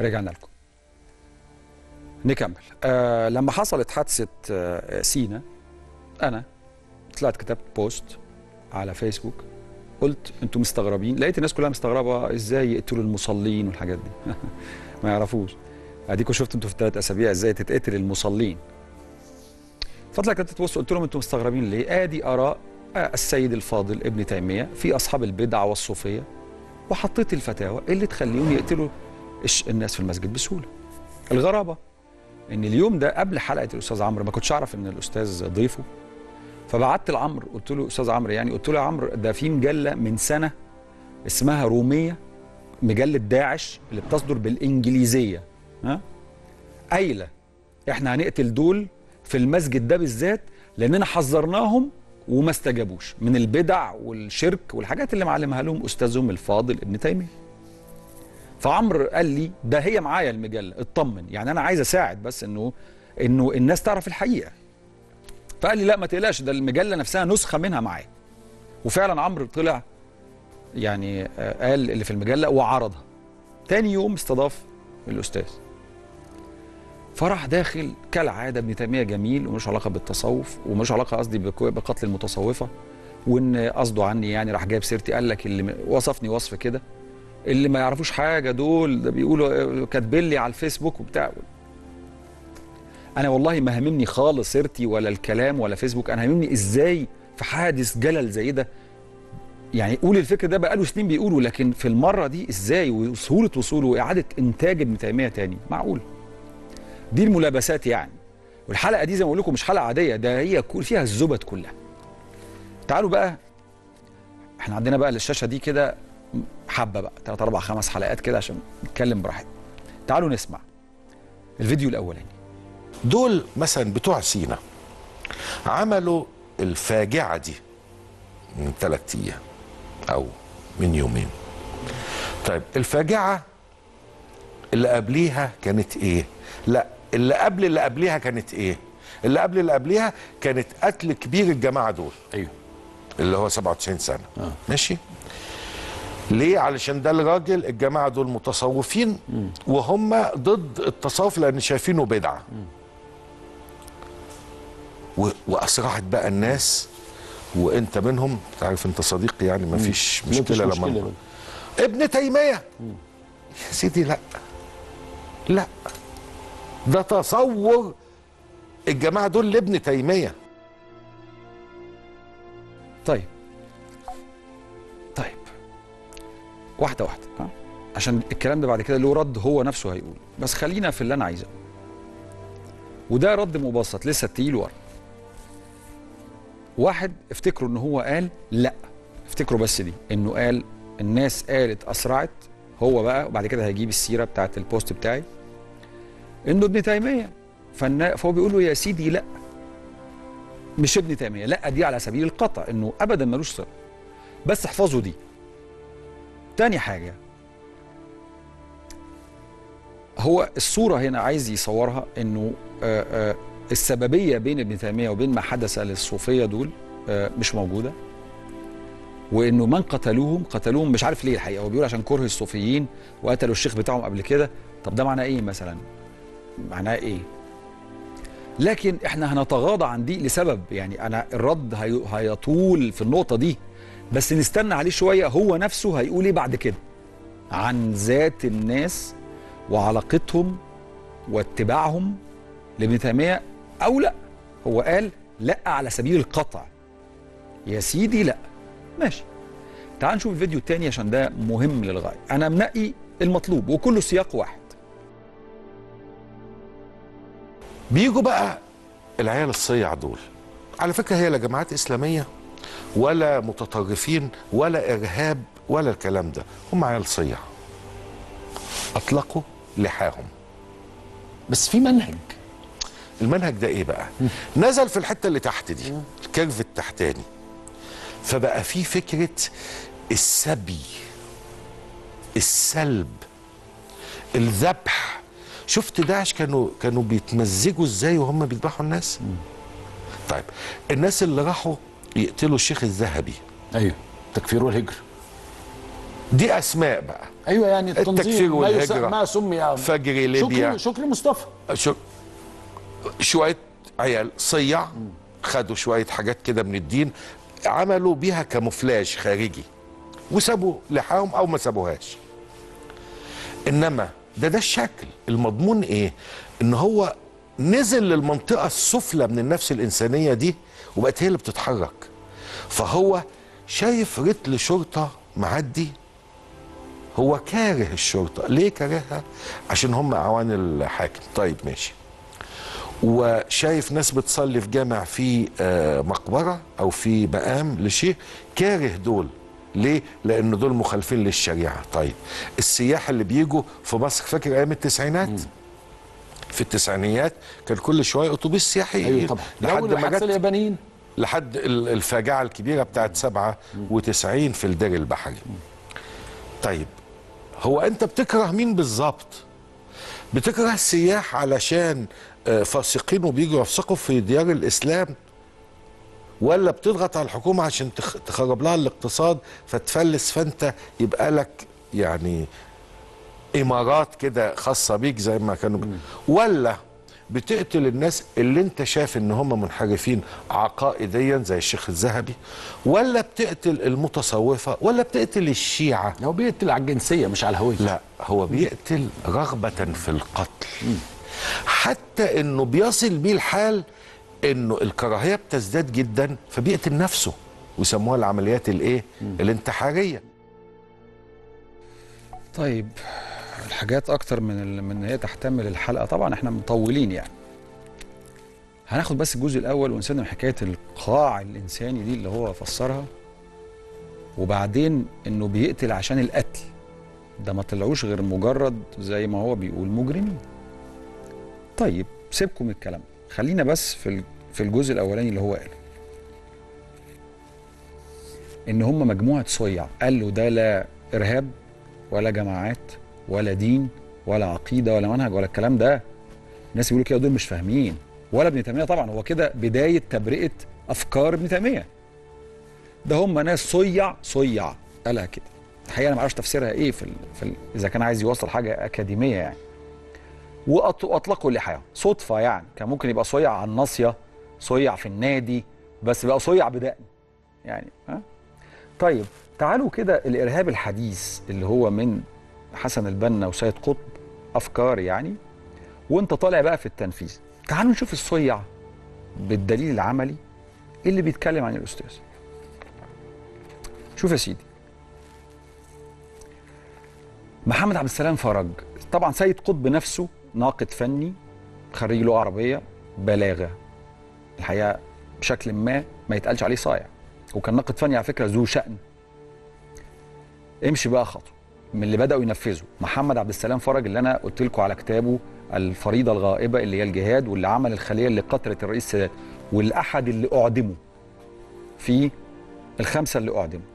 رجعنا لكم نكمل آه لما حصلت حادثه آه سينا انا طلعت كتبت بوست على فيسبوك قلت انتوا مستغربين لقيت الناس كلها مستغربه ازاي يقتلوا المصلين والحاجات دي ما يعرفوش اديكم شفتوا انتوا في الثلاث اسابيع ازاي تتقتل المصلين فطلعت كتبت بوست قلت لهم انتوا مستغربين ليه ادي اراء آه، السيد الفاضل ابن تيميه في اصحاب البدع والصوفيه وحطيت الفتاوى اللي تخليهم يقتلوا الش- الناس في المسجد بسهوله الغرابه ان اليوم ده قبل حلقه الاستاذ عمرو ما كنتش اعرف ان الاستاذ ضيفه فبعت لعمرو قلت له استاذ عمرو يعني قلت له يا عمرو ده في مجله من سنه اسمها روميه مجله داعش اللي بتصدر بالانجليزيه ها قايله احنا هنقتل دول في المسجد ده بالذات لاننا حذرناهم وما استجابوش من البدع والشرك والحاجات اللي معلمها لهم استاذهم الفاضل ابن تيميه فعمرو قال لي ده هي معايا المجله اطمن يعني انا عايز اساعد بس انه انه الناس تعرف الحقيقه فقال لي لا ما تقلقش ده المجله نفسها نسخه منها معايا وفعلا عمرو طلع يعني آه، قال اللي في المجله وعرضها تاني يوم استضاف الاستاذ فراح داخل كالعاده ابن تيميه جميل ومش علاقه بالتصوف ومش علاقه قصدي بك- بقتل المتصوفه وان قصده عني يعني راح جايب سيرتي قال لك اللي م- وصفني وصف كده اللي ما يعرفوش حاجه دول ده بيقولوا آه، كاتبين لي على الفيسبوك وبتاع انا والله ما هاممني خالص سيرتي ولا الكلام ولا فيسبوك انا هاممني ازاي في حادث جلل زي ده يعني قول الفكر ده بقاله سنين بيقولوا لكن في المره دي ازاي وسهوله وصوله واعاده انتاج ابن تيميه تاني معقول دي الملابسات يعني والحلقه دي زي ما بقول لكم مش حلقه عاديه ده هي كل فيها الزبد كلها تعالوا بقى احنا عندنا بقى الشاشه دي كده حبه بقى ثلاث اربع خمس حلقات كده عشان نتكلم براحتنا تعالوا نسمع الفيديو الاولاني دول مثلا بتوع سينا عملوا الفاجعة دي من ثلاث أيام أو من يومين طيب الفاجعة اللي قبليها كانت إيه؟ لا اللي قبل اللي قبليها كانت إيه؟ اللي قبل اللي قبليها كانت قتل كبير الجماعة دول ايوه اللي هو 97 سنة آه. ماشي ليه علشان ده الراجل الجماعة دول متصوفين وهم ضد التصوف لأن شايفينه بدعة و... وأسرعت بقى الناس وانت منهم تعرف انت صديقي يعني ما فيش مفيش مشكلة مشكلة لما منه. ابن تيمية يا سيدي لا لا ده تصور الجماعة دول لابن تيمية طيب طيب واحدة واحدة ها عشان الكلام ده بعد كده له رد هو نفسه هيقول بس خلينا في اللي انا عايزه وده رد مبسط لسه التقيل ورا واحد افتكروا ان هو قال لا افتكروا بس دي انه قال الناس قالت اسرعت هو بقى وبعد كده هيجيب السيره بتاعت البوست بتاعي انه ابن تيميه فالنا- فهو بيقول له يا سيدي لا مش ابن تيميه لا دي على سبيل القطع انه ابدا ملوش صله بس احفظوا دي تاني حاجه هو الصوره هنا عايز يصورها انه آه، آه، السببيه بين ابن تيميه وبين ما حدث للصوفيه دول آه، مش موجوده وانه من قتلوهم قتلوهم مش عارف ليه الحقيقه هو بيقول عشان كره الصوفيين وقتلوا الشيخ بتاعهم قبل كده طب ده معناه ايه مثلا معناه ايه لكن احنا هنتغاضى عن دي لسبب يعني انا الرد هي- هيطول في النقطه دي بس نستنى عليه شويه هو نفسه هيقول ايه بعد كده عن ذات الناس وعلاقتهم واتباعهم لابن تيميه او لا هو قال لا على سبيل القطع يا سيدي لا ماشي تعال نشوف الفيديو التاني عشان ده مهم للغايه انا منقي المطلوب وكله سياق واحد بيجوا بقى العيال الصيع دول على فكرة هي لا جماعات إسلامية ولا متطرفين ولا إرهاب ولا الكلام ده هم عيال صيع أطلقوا لحاهم بس في منهج المنهج ده إيه بقى نزل في الحتة اللي تحت دي الكيرف التحتاني فبقى في فكرة السبي السلب الذبح شفت داعش كانوا كانوا بيتمزجوا ازاي وهم بيذبحوا الناس طيب الناس اللي راحوا يقتلوا الشيخ الذهبي ايوه تكفير والهجر دي اسماء بقى ايوه يعني التكفير التنظيم ما, يس... والهجرة. ما سمي فجر ليبيا شكري شكري مصطفى شو شويه عيال صيع خدوا شويه حاجات كده من الدين عملوا بيها كاموفلاج خارجي وسابوا لحاهم او ما سابوهاش انما ده ده الشكل المضمون ايه ان هو نزل للمنطقه السفلى من النفس الانسانيه دي وبقت هي اللي بتتحرك فهو شايف رتل شرطه معدي هو كاره الشرطه ليه كارهها عشان هم اعوان الحاكم طيب ماشي وشايف ناس بتصلي في جامع في آه، مقبره او في مقام لشيء كاره دول ليه؟ لأن دول مخالفين للشريعة طيب السياح اللي بيجوا في مصر فاكر أيام التسعينات في التسعينيات كان كل شوية أتوبيس سياحي ايوه طبعا لحد لو ما الحادثه جت اليابانيين لحد ال- الفاجعة الكبيرة بتاعت 97 في الدير البحري طيب هو أنت بتكره مين بالظبط بتكره السياح علشان آه، فاسقين وبيجوا يفسقوا في ديار الإسلام ولا بتضغط على الحكومة عشان تخ- تخرب لها الاقتصاد فتفلس فأنت يبقى لك يعني إمارات كده خاصة بيك زي ما كانوا بي- ولا بتقتل الناس اللي انت شايف ان هم منحرفين عقائديا زي الشيخ الذهبي ولا بتقتل المتصوفة ولا بتقتل الشيعة هو بيقتل على الجنسيه مش على الهويه لا هو بيقتل رغبة في القتل حتى انه بيصل بيه الحال انه الكراهية بتزداد جدا فبيقتل نفسه ويسموها العمليات الايه الانتحارية طيب الحاجات اكتر من ال... من إن هي تحتمل الحلقه طبعا احنا مطولين يعني هناخد بس الجزء الاول ونسيبنا من حكايه القاع الانساني دي اللي هو فسرها وبعدين انه بيقتل عشان القتل ده ما طلعوش غير مجرد زي ما هو بيقول مجرمين طيب سيبكم من الكلام خلينا بس في ال- في الجزء الاولاني اللي هو قاله ان هم مجموعه صيع قال له ده لا ارهاب ولا جماعات ولا دين ولا عقيده ولا منهج ولا الكلام ده الناس بيقولوا كده دول مش فاهمين ولا ابن تيميه طبعا هو كده بدايه تبرئه افكار ابن تيميه ده هم ناس صيع صيع قالها كده الحقيقه انا ما اعرفش تفسيرها ايه في, ال... في ال... اذا كان عايز يوصل حاجه اكاديميه يعني وأط- واطلقوا اللحيه صدفه يعني كان ممكن يبقى صيع على الناصيه صيع في النادي بس بقى صيع بدقن يعني ها طيب تعالوا كده الارهاب الحديث اللي هو من حسن البنا وسيد قطب افكار يعني وانت طالع بقى في التنفيذ تعالوا نشوف الصيع بالدليل العملي اللي بيتكلم عن الاستاذ شوف يا سيدي محمد عبد السلام فرج طبعا سيد قطب نفسه ناقد فني خريج لغه عربيه بلاغه الحقيقه بشكل ما ما يتقالش عليه صايع وكان ناقد فني على فكره ذو شأن امشي بقى خطوه من اللي بداوا ينفذوا محمد عبد السلام فرج اللي انا قلت لكم على كتابه الفريضه الغائبه اللي هي الجهاد واللي عمل الخليه اللي قتلت الرئيس السادات والاحد اللي اعدموا في الخمسه اللي اعدموا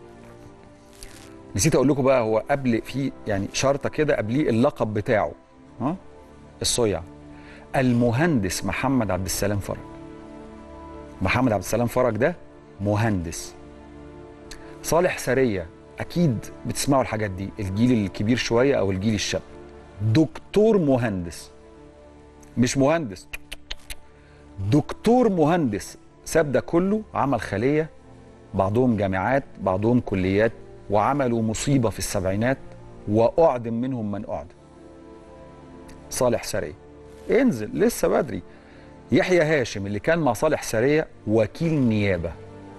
نسيت اقول لكم بقى هو قبل في يعني شرطه كده قبليه اللقب بتاعه ها الصيع المهندس محمد عبد السلام فرج محمد عبد السلام فرج ده مهندس صالح سرية أكيد بتسمعوا الحاجات دي الجيل الكبير شوية أو الجيل الشاب دكتور مهندس مش مهندس دكتور مهندس ساب ده كله عمل خلية بعضهم جامعات بعضهم كليات وعملوا مصيبة في السبعينات وأعدم منهم من أعدم صالح سرية انزل لسه بدري يحيى هاشم اللي كان مع صالح سرية وكيل نيابة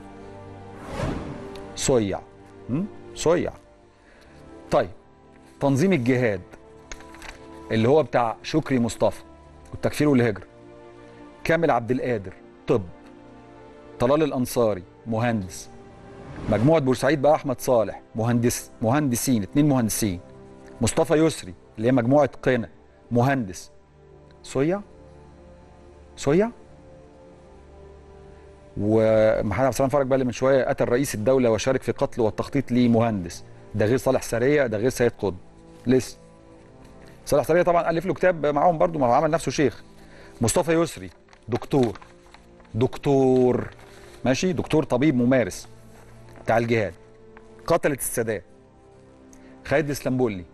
صيع م? صيع طيب تنظيم الجهاد اللي هو بتاع شكري مصطفى والتكفير والهجرة كامل عبد القادر طب طلال الأنصاري مهندس مجموعة بورسعيد بقى أحمد صالح مهندس مهندسين اتنين مهندسين مصطفى يسري اللي هي مجموعة قنا مهندس صيع صيع ومحمد عبد السلام فرج بقى اللي من شويه قتل رئيس الدوله وشارك في قتله والتخطيط ليه مهندس ده غير صالح سريه ده غير سيد قطب لسه صالح سريه طبعا الف له كتاب معاهم برضو ما هو عمل نفسه شيخ مصطفى يسري دكتور دكتور ماشي دكتور طبيب ممارس بتاع الجهاد قتلت السادات خالد اسلامبولي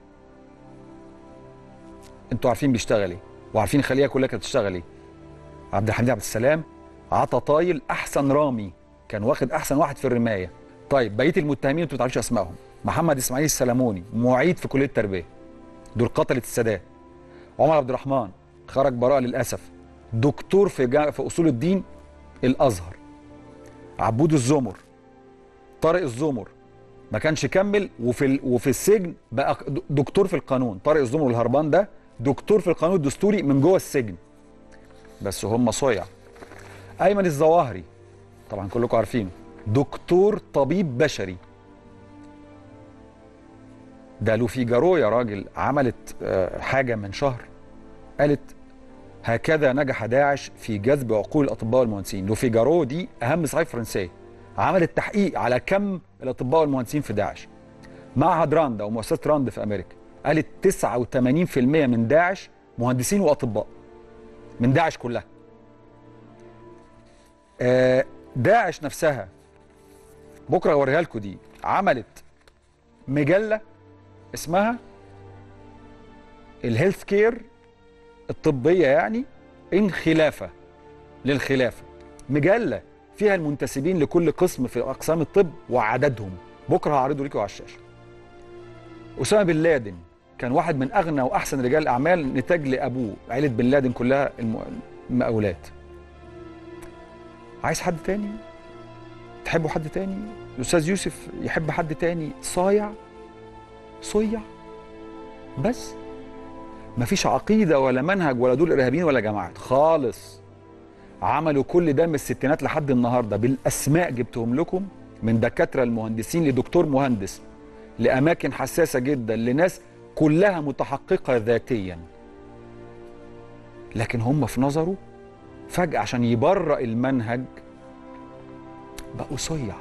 انتوا عارفين بيشتغل ايه وعارفين الخليه كلها كانت بتشتغل ايه عبد الحميد عبد السلام عطى طايل احسن رامي كان واخد احسن واحد في الرمايه طيب بقيه المتهمين انتوا ما تعرفوش اسمائهم محمد اسماعيل السلموني معيد في كليه التربيه دول قتله السادات عمر عبد الرحمن خرج براءه للاسف دكتور في جا... في اصول الدين الازهر عبود الزمر طارق الزمر ما كانش كمل وفي ال... وفي السجن بقى د- دكتور في القانون طارق الزمر الهربان ده دكتور في القانون الدستوري من جوه السجن بس هم صيع ايمن الظواهري طبعا كلكم عارفينه دكتور طبيب بشري ده لو فيجارو يا راجل عملت آه، حاجه من شهر قالت هكذا نجح داعش في جذب عقول الاطباء والمهندسين لو فيجارو دي اهم صحيفه فرنسيه عملت تحقيق على كم الاطباء والمهندسين في داعش معهد راند او مؤسسه راند في امريكا قالت 89% من داعش مهندسين واطباء من داعش كلها آه، داعش نفسها بكره اوريها لكم دي عملت مجله اسمها الهيلث كير الطبيه يعني ان خلافه للخلافه مجله فيها المنتسبين لكل قسم في اقسام الطب وعددهم بكره هعرضه لكم على الشاشه اسامه بن لادن كان واحد من اغنى واحسن رجال الاعمال نتاج لابوه عيله بن لادن كلها الم- المقاولات عايز حد تاني تحبوا حد تاني الاستاذ يوسف يحب حد تاني صايع صيع بس مفيش عقيده ولا منهج ولا دول ارهابيين ولا جماعات خالص عملوا كل ده من الستينات لحد النهارده بالاسماء جبتهم لكم من دكاتره المهندسين لدكتور مهندس لاماكن حساسه جدا لناس كلها متحققه ذاتيا لكن هم في نظره فجاه عشان يبرأ المنهج بقوا صيع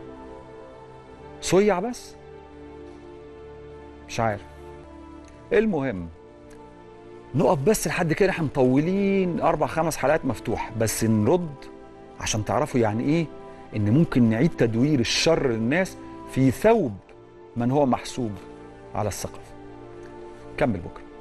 صيع بس مش عارف المهم نقف بس لحد كده احنا مطولين اربع خمس حلقات مفتوح بس نرد عشان تعرفوا يعني ايه ان ممكن نعيد تدوير الشر للناس في ثوب من هو محسوب على الثقافه كمل بكره